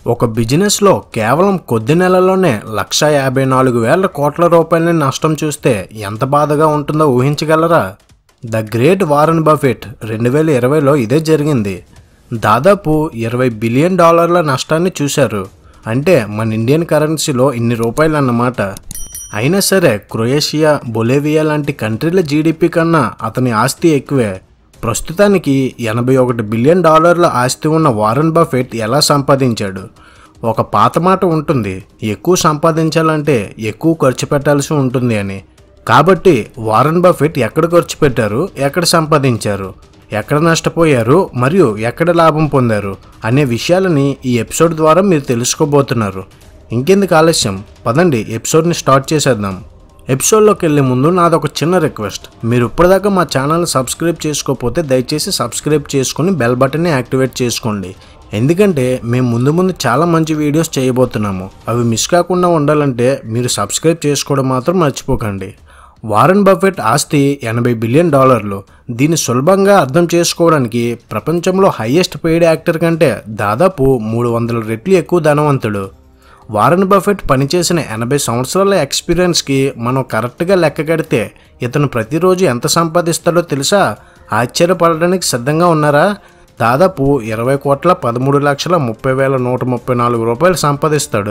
ఒక బిజినెస్లో కేవలం కొద్ది నెలల్లోనే లక్ష యాభై నాలుగు వేల కోట్ల రూపాయలని నష్టం చూస్తే ఎంత బాధగా ఉంటుందో ఊహించగలరా ద గ్రేట్ వారన్ బఫెట్ రెండు వేల ఇరవైలో ఇదే జరిగింది దాదాపు ఇరవై బిలియన్ డాలర్ల నష్టాన్ని చూశారు అంటే మన ఇండియన్ కరెన్సీలో ఇన్ని రూపాయలు అన్నమాట అయినా సరే క్రొయేషియా బొలేవియా లాంటి కంట్రీల జీడిపి కన్నా అతని ఆస్తి ఎక్కువే ప్రస్తుతానికి ఎనభై ఒకటి బిలియన్ డాలర్ల ఆస్తి ఉన్న వారన్ బఫెట్ ఎలా సంపాదించాడు ఒక పాత మాట ఉంటుంది ఎక్కువ సంపాదించాలంటే ఎక్కువ ఖర్చు పెట్టాల్సి ఉంటుంది అని కాబట్టి వారన్ బఫెట్ ఎక్కడ ఖర్చు పెట్టారు ఎక్కడ సంపాదించారు ఎక్కడ నష్టపోయారు మరియు ఎక్కడ లాభం పొందారు అనే విషయాలని ఈ ఎపిసోడ్ ద్వారా మీరు తెలుసుకోబోతున్నారు ఇంకెందుకు ఆలస్యం పదండి ఎపిసోడ్ని స్టార్ట్ చేసేద్దాం ఎపిసోడ్లోకి వెళ్ళే ముందు నాదొక చిన్న రిక్వెస్ట్ మీరు ఇప్పటిదాకా మా ఛానల్ సబ్స్క్రైబ్ చేసుకోకపోతే దయచేసి సబ్స్క్రైబ్ చేసుకొని బెల్ బటన్ని యాక్టివేట్ చేసుకోండి ఎందుకంటే మేము ముందు ముందు చాలా మంచి వీడియోస్ చేయబోతున్నాము అవి మిస్ కాకుండా ఉండాలంటే మీరు సబ్స్క్రైబ్ చేసుకోవడం మాత్రం మర్చిపోకండి వారన్ బఫెట్ ఆస్తి ఎనభై బిలియన్ డాలర్లు దీన్ని సులభంగా అర్థం చేసుకోవడానికి ప్రపంచంలో హైయెస్ట్ పెయిడ్ యాక్టర్ కంటే దాదాపు మూడు వందల రెట్లు ఎక్కువ ధనవంతుడు వారన్ బఫెట్ పనిచేసిన ఎనభై సంవత్సరాల ఎక్స్పీరియన్స్కి మనం కరెక్ట్గా లెక్క కడితే ఇతను ప్రతిరోజు ఎంత సంపాదిస్తాడో తెలుసా ఆశ్చర్యపడడానికి సిద్ధంగా ఉన్నారా దాదాపు ఇరవై కోట్ల పదమూడు లక్షల ముప్పై వేల నూట ముప్పై నాలుగు రూపాయలు సంపాదిస్తాడు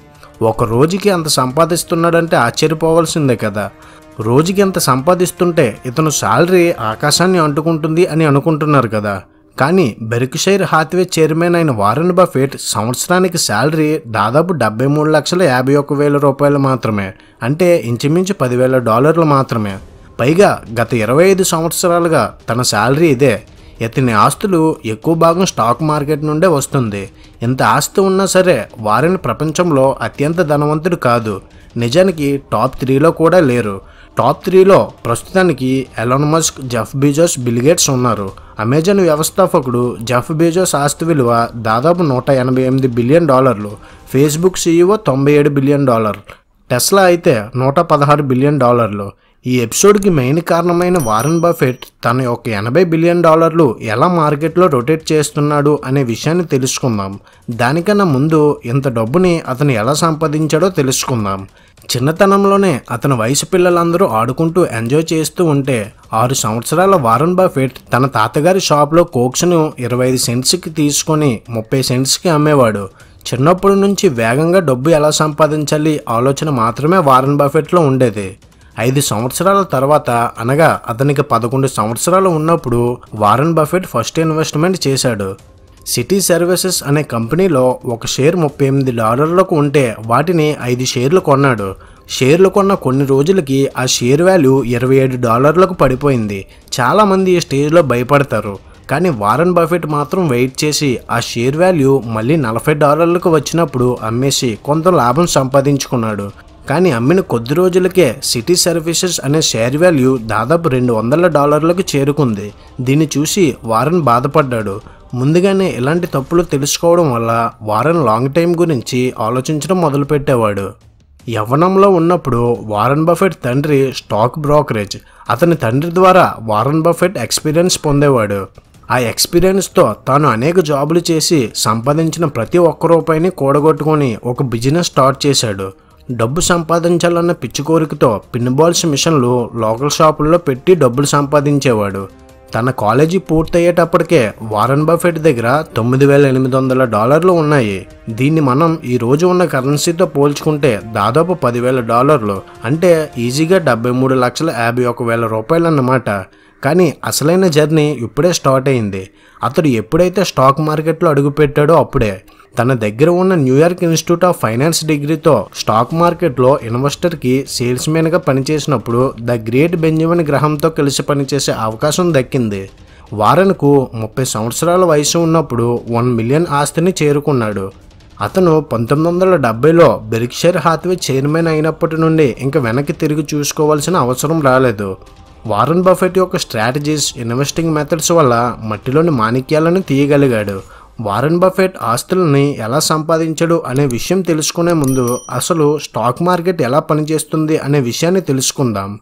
ఒక రోజుకి అంత సంపాదిస్తున్నాడంటే ఆశ్చర్యపోవాల్సిందే కదా రోజుకి అంత సంపాదిస్తుంటే ఇతను శాలరీ ఆకాశాన్ని అంటుకుంటుంది అని అనుకుంటున్నారు కదా కానీ బెర్క్షైర్ హాత్వే చైర్మన్ అయిన వారన్ బఫెట్ సంవత్సరానికి శాలరీ దాదాపు డెబ్బై మూడు లక్షల యాభై ఒక్క వేల రూపాయలు మాత్రమే అంటే ఇంచుమించు పదివేల డాలర్లు మాత్రమే పైగా గత ఇరవై ఐదు సంవత్సరాలుగా తన శాలరీ ఇదే ఇతని ఆస్తులు ఎక్కువ భాగం స్టాక్ మార్కెట్ నుండే వస్తుంది ఇంత ఆస్తి ఉన్నా సరే వారిని ప్రపంచంలో అత్యంత ధనవంతుడు కాదు నిజానికి టాప్ త్రీలో కూడా లేరు టాప్ త్రీలో ప్రస్తుతానికి Elon Musk Jeff Bezos Bill Gates ఉన్నారు అమెజాన్ వ్యవస్థాపకుడు జెఫ్ బీజోస్ ఆస్తి విలువ దాదాపు నూట ఎనభై ఎనిమిది బిలియన్ డాలర్లు ఫేస్బుక్ సీఈఓ తొంభై ఏడు బిలియన్ డాలర్ టెస్లా అయితే నూట పదహారు బిలియన్ డాలర్లు ఈ ఎపిసోడ్కి మెయిన్ కారణమైన వారన్ బఫెట్ తన యొక్క ఎనభై బిలియన్ డాలర్లు ఎలా మార్కెట్లో రొటేట్ చేస్తున్నాడు అనే విషయాన్ని తెలుసుకుందాం దానికన్నా ముందు ఇంత డబ్బుని అతను ఎలా సంపాదించాడో తెలుసుకుందాం చిన్నతనంలోనే అతని వయసు పిల్లలందరూ ఆడుకుంటూ ఎంజాయ్ చేస్తూ ఉంటే ఆరు సంవత్సరాల వారన్ బఫెట్ తన తాతగారి షాప్లో కోక్స్ను ఇరవై ఐదు సెంట్స్కి తీసుకొని ముప్పై సెంట్స్కి అమ్మేవాడు చిన్నప్పటి నుంచి వేగంగా డబ్బు ఎలా సంపాదించాలి ఆలోచన మాత్రమే వారన్ బఫెట్లో ఉండేది ఐదు సంవత్సరాల తర్వాత అనగా అతనికి పదకొండు సంవత్సరాలు ఉన్నప్పుడు వారన్ బఫెట్ ఫస్ట్ ఇన్వెస్ట్మెంట్ చేశాడు సిటీ సర్వీసెస్ అనే కంపెనీలో ఒక షేర్ ముప్పై ఎనిమిది డాలర్లకు ఉంటే వాటిని ఐదు షేర్లు కొన్నాడు షేర్లు కొన్న కొన్ని రోజులకి ఆ షేర్ వాల్యూ ఇరవై ఏడు డాలర్లకు పడిపోయింది చాలామంది ఈ స్టేజ్లో భయపడతారు కానీ వారన్ బఫెట్ మాత్రం వెయిట్ చేసి ఆ షేర్ వాల్యూ మళ్ళీ నలభై డాలర్లకు వచ్చినప్పుడు అమ్మేసి కొంత లాభం సంపాదించుకున్నాడు కానీ అమ్మిన కొద్ది రోజులకే సిటీ సర్వీసెస్ అనే షేర్ వాల్యూ దాదాపు రెండు వందల డాలర్లకు చేరుకుంది దీన్ని చూసి వారన్ బాధపడ్డాడు ముందుగానే ఇలాంటి తప్పులు తెలుసుకోవడం వల్ల వారన్ లాంగ్ టైం గురించి ఆలోచించడం మొదలుపెట్టేవాడు యవ్వనంలో ఉన్నప్పుడు వారన్ బఫెట్ తండ్రి స్టాక్ బ్రోకరేజ్ అతని తండ్రి ద్వారా వారన్ బఫెట్ ఎక్స్పీరియన్స్ పొందేవాడు ఆ ఎక్స్పీరియన్స్తో తాను అనేక జాబులు చేసి సంపాదించిన ప్రతి ఒక్క రూపాయిని కూడగొట్టుకొని ఒక బిజినెస్ స్టార్ట్ చేశాడు డబ్బు సంపాదించాలన్న పిచ్చి కోరికతో పిన్బాల్స్ మిషన్లు లోకల్ షాపుల్లో పెట్టి డబ్బులు సంపాదించేవాడు తన కాలేజీ పూర్తయ్యేటప్పటికే వారన్ బఫెట్ దగ్గర తొమ్మిది వేల ఎనిమిది వందల డాలర్లు ఉన్నాయి దీన్ని మనం ఈ రోజు ఉన్న కరెన్సీతో పోల్చుకుంటే దాదాపు పదివేల డాలర్లు అంటే ఈజీగా డెబ్బై మూడు లక్షల యాభై ఒక వేల రూపాయలు అన్నమాట కానీ అసలైన జర్నీ ఇప్పుడే స్టార్ట్ అయింది అతడు ఎప్పుడైతే స్టాక్ మార్కెట్లో అడుగుపెట్టాడో అప్పుడే తన దగ్గర ఉన్న న్యూయార్క్ ఇన్స్టిట్యూట్ ఆఫ్ ఫైనాన్స్ డిగ్రీతో స్టాక్ మార్కెట్లో ఇన్వెస్టర్కి సేల్స్మెన్గా పనిచేసినప్పుడు ద గ్రేట్ బెంజమిన్ గ్రహంతో కలిసి పనిచేసే అవకాశం దక్కింది వారన్కు ముప్పై సంవత్సరాల వయసు ఉన్నప్పుడు వన్ మిలియన్ ఆస్తిని చేరుకున్నాడు అతను పంతొమ్మిది వందల డెబ్బైలో బెరిక్షైర్ హాత్వే చైర్మన్ అయినప్పటి నుండి ఇంక వెనక్కి తిరిగి చూసుకోవాల్సిన అవసరం రాలేదు వారన్ బఫెట్ యొక్క స్ట్రాటజీస్ ఇన్వెస్టింగ్ మెథడ్స్ వల్ల మట్టిలోని మాణిక్యాలను తీయగలిగాడు వారన్ బఫెట్ ఆస్తులని ఎలా సంపాదించడు అనే విషయం తెలుసుకునే ముందు అసలు స్టాక్ మార్కెట్ ఎలా పనిచేస్తుంది అనే విషయాన్ని తెలుసుకుందాం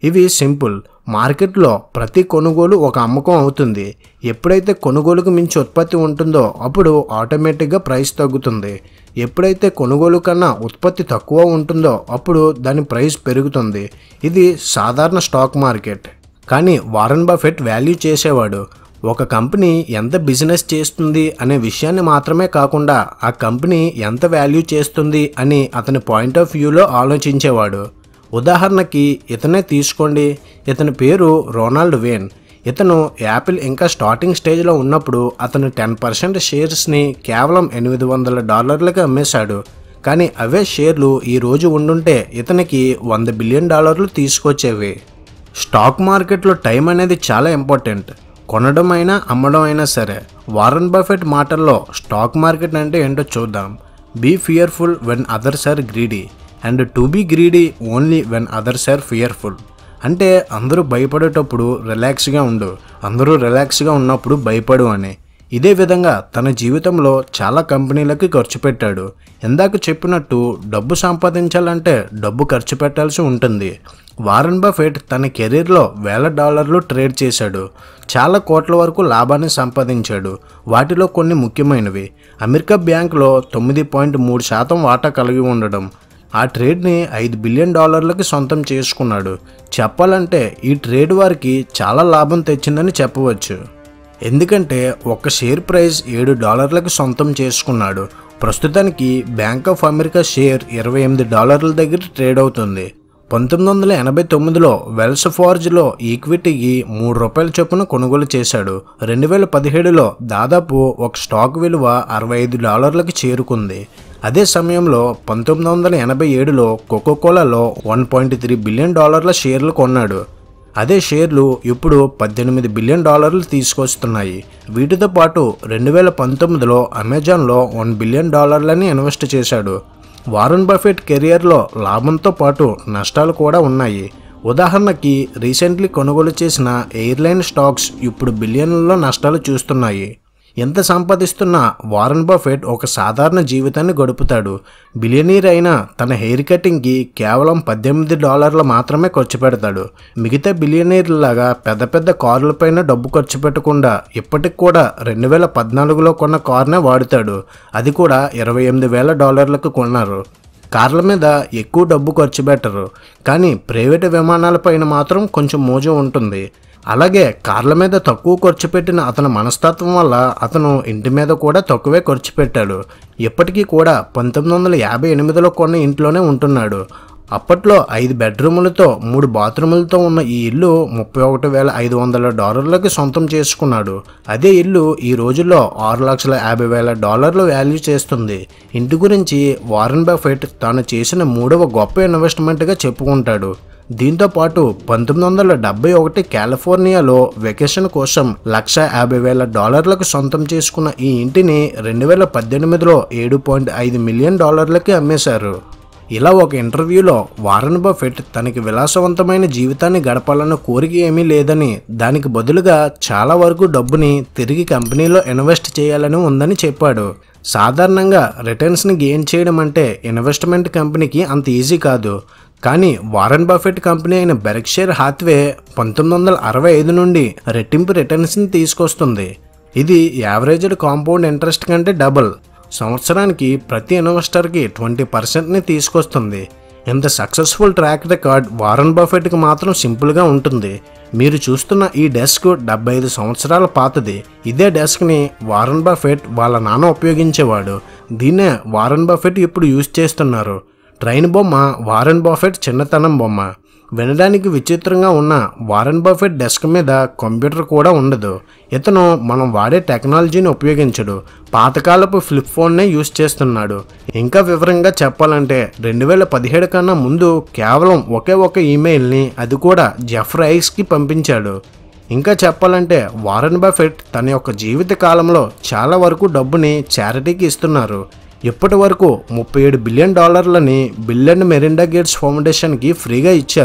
ఇవి సింపుల్ మార్కెట్లో ప్రతి కొనుగోలు ఒక అమ్మకం అవుతుంది ఎప్పుడైతే కొనుగోలుకు మించి ఉత్పత్తి ఉంటుందో అప్పుడు ఆటోమేటిక్గా ప్రైస్ తగ్గుతుంది ఎప్పుడైతే కొనుగోలు కన్నా ఉత్పత్తి తక్కువ ఉంటుందో అప్పుడు దాని ప్రైస్ పెరుగుతుంది ఇది సాధారణ స్టాక్ మార్కెట్ కానీ వారన్ బఫెట్ వాల్యూ చేసేవాడు ఒక కంపెనీ ఎంత బిజినెస్ చేస్తుంది అనే విషయాన్ని మాత్రమే కాకుండా ఆ కంపెనీ ఎంత వాల్యూ చేస్తుంది అని అతని పాయింట్ ఆఫ్ వ్యూలో ఆలోచించేవాడు ఉదాహరణకి ఇతనే తీసుకోండి ఇతని పేరు రొనాల్డ్ వేన్ ఇతను యాపిల్ ఇంకా స్టార్టింగ్ స్టేజ్లో ఉన్నప్పుడు అతను టెన్ పర్సెంట్ షేర్స్ని కేవలం ఎనిమిది వందల డాలర్లకు అమ్మేశాడు కానీ అవే షేర్లు ఈ రోజు ఉండుంటే ఇతనికి వంద బిలియన్ డాలర్లు తీసుకొచ్చేవి స్టాక్ మార్కెట్లో టైం అనేది చాలా ఇంపార్టెంట్ కొనడం అయినా అమ్మడం అయినా సరే వారన్ బఫెట్ మాటల్లో స్టాక్ మార్కెట్ అంటే ఏంటో చూద్దాం be fearful when others are greedy and to be greedy only when others are fearful అంటే అందరూ భయపడేటప్పుడు రిలాక్స్గా ఉండు అందరూ రిలాక్స్గా ఉన్నప్పుడు భయపడు అని ఇదే విధంగా తన జీవితంలో చాలా కంపెనీలకి ఖర్చు పెట్టాడు ఇందాక చెప్పినట్టు డబ్బు సంపాదించాలంటే డబ్బు ఖర్చు పెట్టాల్సి ఉంటుంది వారన్ బఫెట్ తన కెరీర్లో వేల డాలర్లు ట్రేడ్ చేశాడు చాలా కోట్ల వరకు లాభాన్ని సంపాదించాడు వాటిలో కొన్ని ముఖ్యమైనవి అమెరికా బ్యాంకులో తొమ్మిది పాయింట్ మూడు శాతం వాటా కలిగి ఉండడం ఆ ట్రేడ్ని ఐదు బిలియన్ డాలర్లకి సొంతం చేసుకున్నాడు చెప్పాలంటే ఈ ట్రేడ్ వారికి చాలా లాభం తెచ్చిందని చెప్పవచ్చు ఎందుకంటే ఒక షేర్ ప్రైస్ ఏడు డాలర్లకు సొంతం చేసుకున్నాడు ప్రస్తుతానికి బ్యాంక్ ఆఫ్ అమెరికా షేర్ ఇరవై ఎనిమిది డాలర్ల దగ్గర ట్రేడ్ అవుతుంది పంతొమ్మిది వందల ఎనభై తొమ్మిదిలో వెల్స్ ఫార్జ్లో ఈక్విటీకి మూడు రూపాయల చొప్పున కొనుగోలు చేశాడు రెండు వేల పదిహేడులో దాదాపు ఒక స్టాక్ విలువ అరవై ఐదు డాలర్లకు చేరుకుంది అదే సమయంలో పంతొమ్మిది వందల ఎనభై ఏడులో కోకోకోలాలో వన్ పాయింట్ త్రీ బిలియన్ డాలర్ల షేర్లు కొన్నాడు అదే షేర్లు ఇప్పుడు పద్దెనిమిది బిలియన్ డాలర్లు తీసుకొస్తున్నాయి వీటితో పాటు రెండు వేల పంతొమ్మిదిలో అమెజాన్లో వన్ బిలియన్ డాలర్లని ఇన్వెస్ట్ చేశాడు వారన్ బఫెట్ కెరియర్లో లాభంతో పాటు నష్టాలు కూడా ఉన్నాయి ఉదాహరణకి రీసెంట్లీ కొనుగోలు చేసిన ఎయిర్లైన్ స్టాక్స్ ఇప్పుడు బిలియన్లలో నష్టాలు చూస్తున్నాయి ఎంత సంపాదిస్తున్నా వారన్ బఫెట్ ఒక సాధారణ జీవితాన్ని గడుపుతాడు బిలియనీర్ అయినా తన హెయిర్ కటింగ్కి కేవలం పద్దెనిమిది డాలర్లు మాత్రమే ఖర్చు పెడతాడు మిగతా బిలియనీర్లాగా పెద్ద పెద్ద కార్లపైన డబ్బు ఖర్చు పెట్టకుండా ఇప్పటికి కూడా రెండు వేల పద్నాలుగులో కొన్న కార్నే వాడుతాడు అది కూడా ఇరవై ఎనిమిది వేల డాలర్లకు కొన్నారు కార్ల మీద ఎక్కువ డబ్బు ఖర్చు పెట్టరు కానీ ప్రైవేటు విమానాలపైన మాత్రం కొంచెం మోజు ఉంటుంది అలాగే కార్ల మీద తక్కువ ఖర్చు పెట్టిన అతని మనస్తత్వం వల్ల అతను ఇంటి మీద కూడా తక్కువే ఖర్చు పెట్టాడు ఇప్పటికీ కూడా పంతొమ్మిది వందల యాభై ఎనిమిదిలో కొన్న ఇంట్లోనే ఉంటున్నాడు అప్పట్లో ఐదు బెడ్రూములతో మూడు బాత్రూములతో ఉన్న ఈ ఇల్లు ముప్పై ఒకటి వేల ఐదు వందల డాలర్లకి సొంతం చేసుకున్నాడు అదే ఇల్లు ఈ రోజుల్లో ఆరు లక్షల యాభై వేల డాలర్లు వాల్యూ చేస్తుంది ఇంటి గురించి వారన్ బఫెట్ తాను చేసిన మూడవ గొప్ప ఇన్వెస్ట్మెంట్గా చెప్పుకుంటాడు దీంతో పాటు పంతొమ్మిది వందల డెబ్బై ఒకటి కాలిఫోర్నియాలో వెకేషన్ కోసం లక్ష యాభై వేల డాలర్లకు సొంతం చేసుకున్న ఈ ఇంటిని రెండు వేల పద్దెనిమిదిలో ఏడు పాయింట్ ఐదు మిలియన్ డాలర్లకి అమ్మేశారు ఇలా ఒక ఇంటర్వ్యూలో వారన్ బఫెట్ తనకి విలాసవంతమైన జీవితాన్ని గడపాలన్న కోరిక ఏమీ లేదని దానికి బదులుగా చాలా వరకు డబ్బుని తిరిగి కంపెనీలో ఇన్వెస్ట్ చేయాలని ఉందని చెప్పాడు సాధారణంగా రిటర్న్స్ని గెయిన్ చేయడం అంటే ఇన్వెస్ట్మెంట్ కంపెనీకి అంత ఈజీ కాదు కానీ వారన్ బఫెట్ కంపెనీ అయిన బెర్క్షైర్ హాత్వే పంతొమ్మిది వందల అరవై ఐదు నుండి రెట్టింపు రిటర్న్స్ని తీసుకొస్తుంది ఇది యావరేజ్డ్ కాంపౌండ్ ఇంట్రెస్ట్ కంటే డబుల్ సంవత్సరానికి ప్రతి ఇన్వెస్టర్కి ట్వంటీ పర్సెంట్ని తీసుకొస్తుంది ఇంత సక్సెస్ఫుల్ ట్రాక్ రికార్డ్ వారన్ బఫెట్కి మాత్రం సింపుల్గా ఉంటుంది మీరు చూస్తున్న ఈ డెస్క్ డెబ్బై ఐదు సంవత్సరాల పాతది ఇదే డెస్క్ని వారన్ బఫెట్ వాళ్ళ నాన్న ఉపయోగించేవాడు దీన్నే వారన్ బఫెట్ ఇప్పుడు యూజ్ చేస్తున్నారు ట్రైన్ బొమ్మ వారన్ బఫెట్ చిన్నతనం బొమ్మ వినడానికి విచిత్రంగా ఉన్న వారన్ బఫెట్ డెస్క్ మీద కంప్యూటర్ కూడా ఉండదు ఇతను మనం వాడే టెక్నాలజీని ఉపయోగించడు పాతకాలపు ఫ్లిప్ ఫోన్నే యూస్ చేస్తున్నాడు ఇంకా వివరంగా చెప్పాలంటే రెండు వేల పదిహేడు కన్నా ముందు కేవలం ఒకే ఒక ఈమెయిల్ని అది కూడా జెఫ్ రైస్కి పంపించాడు ఇంకా చెప్పాలంటే వారన్ బఫెట్ తన యొక్క జీవిత కాలంలో చాలా వరకు డబ్బుని చారిటీకి ఇస్తున్నారు ఇప్పటి వరకు ముప్పై ఏడు బిలియన్ డాలర్లని బిల్ అండ్ మెరిండా గేట్స్ ఫౌండేషన్కి ఫ్రీగా ఇచ్చారు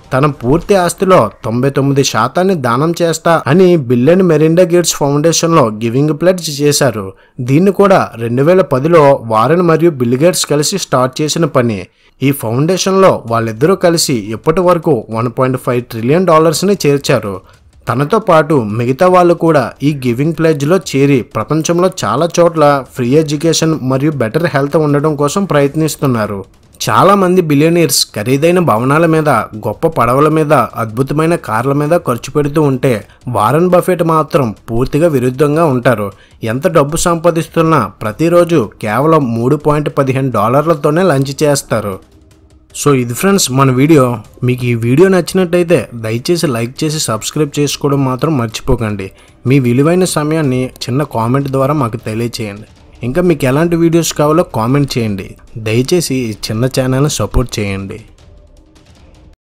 తన పూర్తి ఆస్తిలో తొంభై తొమ్మిది శాతాన్ని దానం చేస్తా అని బిల్ అండ్ మెరిండా గేట్స్ ఫౌండేషన్లో గివింగ్ ప్లెడ్జ్ చేశారు దీన్ని కూడా రెండు వేల పదిలో వారెన్ మరియు బిల్ గేట్స్ కలిసి స్టార్ట్ చేసిన పని ఈ ఫౌండేషన్లో వాళ్ళిద్దరూ కలిసి ఇప్పటి వరకు వన్ పాయింట్ ఫైవ్ ట్రిలియన్ డాలర్స్ని చేర్చారు తనతో పాటు మిగతా వాళ్ళు కూడా ఈ గివింగ్ ప్లేజ్లో చేరి ప్రపంచంలో చాలా చోట్ల ఫ్రీ ఎడ్యుకేషన్ మరియు బెటర్ హెల్త్ ఉండడం కోసం ప్రయత్నిస్తున్నారు చాలా మంది బిలియనీర్స్ ఖరీదైన భవనాల మీద గొప్ప పడవల మీద అద్భుతమైన కార్ల మీద ఖర్చు పెడుతూ ఉంటే వారన్ బఫెట్ మాత్రం పూర్తిగా విరుద్ధంగా ఉంటారు ఎంత డబ్బు సంపాదిస్తున్నా ప్రతిరోజు కేవలం మూడు పాయింట్ పదిహేను డాలర్లతోనే లంచ్ చేస్తారు సో ఇది ఫ్రెండ్స్ మన వీడియో మీకు ఈ వీడియో నచ్చినట్టయితే దయచేసి లైక్ చేసి సబ్స్క్రైబ్ చేసుకోవడం మాత్రం మర్చిపోకండి మీ విలువైన సమయాన్ని చిన్న కామెంట్ ద్వారా మాకు తెలియచేయండి ఇంకా మీకు ఎలాంటి వీడియోస్ కావాలో కామెంట్ చేయండి దయచేసి ఈ చిన్న ఛానల్ని సపోర్ట్ చేయండి